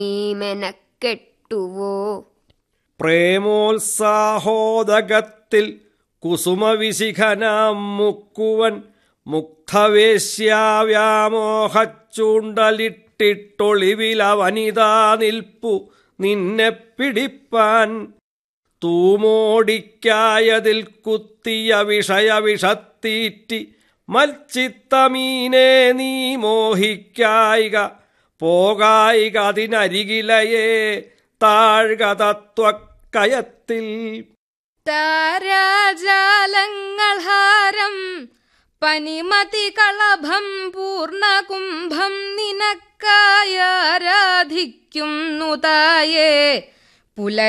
നീ മെനക്കെട്ടുവോ പ്രേമോത്സാഹോദകത്തിൽ കുസുമവിശിഖനാം മുക്കുവൻ മുഗ്ധവേശ്യാവ്യാമോഹച്ചൂണ്ടലിട്ടിട്ടൊളിവില വനിതാ നിൽപ്പു നിന്നെ പിടിപ്പാൻ തൂമോടിക്കായതിൽ കുത്തിയ വിഷയ വിഷത്തീറ്റി മൽച്ചിത്തമീനെ നീ മോഹിക്കായിക പോകായിക അതിനരികിലയേ താഴ്ക തത്വക്കയത്തിൽ താരാജാലങ്ങൾ ഹാരം പനിമതി കളഭം പൂർണ്ണകുംഭം നിനക്കായാരാധിക്കുന്നു തായേ പുല